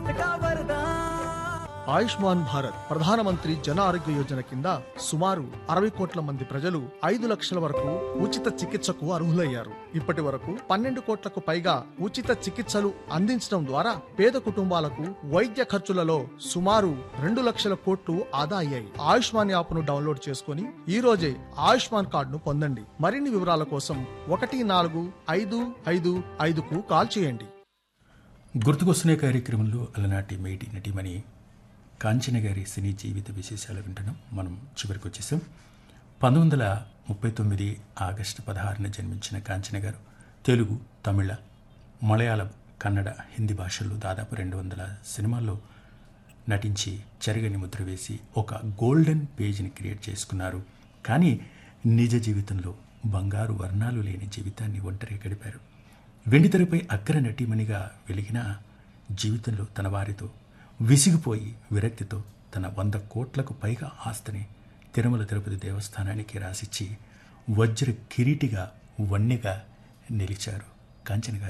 का वरदान ఆయుష్మాన్ భారత్ ప్రధానమంత్రి జన ఆరోగ్య యోజన కింద సుమారు అరవై కోట్ల మంది ప్రజలు ఐదు లక్షల వరకు ఉచిత చికిత్సకు అర్హులయ్యారు ఇప్పటి వరకు పన్నెండు కోట్లకు పైగా ఉచిత చికిత్సలు అందించడం ద్వారా పేద కుటుంబాలకు వైద్య ఖర్చులలో సుమారు రెండు లక్షల కోట్లు ఆదా అయ్యాయి ఆయుష్మాన్ యాప్ను డౌన్లోడ్ చేసుకుని ఈ రోజే ఆయుష్మాన్ కార్డును పొందండి మరిన్ని వివరాల కోసం ఒకటి నాలుగు ఐదు ఐదు ఐదుకు కాల్ చేయండి గుర్తుకొస్తున్న కార్యక్రమంలో అలనాటి మేటి నటిమణి కాంచన గారి సినీ జీవిత విశేషాలు వింటున్నాం మనం చివరికి వచ్చేసాం పంతొమ్మిది వందల ముప్పై తొమ్మిది ఆగస్టు పదహారున జన్మించిన కాంచన గారు తెలుగు తమిళ మలయాళం కన్నడ హిందీ భాషల్లో దాదాపు రెండు వందల సినిమాల్లో నటించి చెరగని ముద్ర వేసి ఒక గోల్డెన్ పేజ్ని క్రియేట్ చేసుకున్నారు కానీ నిజ జీవితంలో బంగారు వర్ణాలు లేని జీవితాన్ని ఒంటరి గడిపారు వెండితెరపై అగ్ర నటీమణిగా వెలిగిన జీవితంలో తన వారితో విసిగిపోయి విరక్తితో తన వంద కోట్లకు పైగా ఆస్తిని తిరుమల తిరుపతి దేవస్థానానికి రాసిచ్చి వజ్ర కిరీటిగా వన్నెగా నిలిచారు కాంచన గారు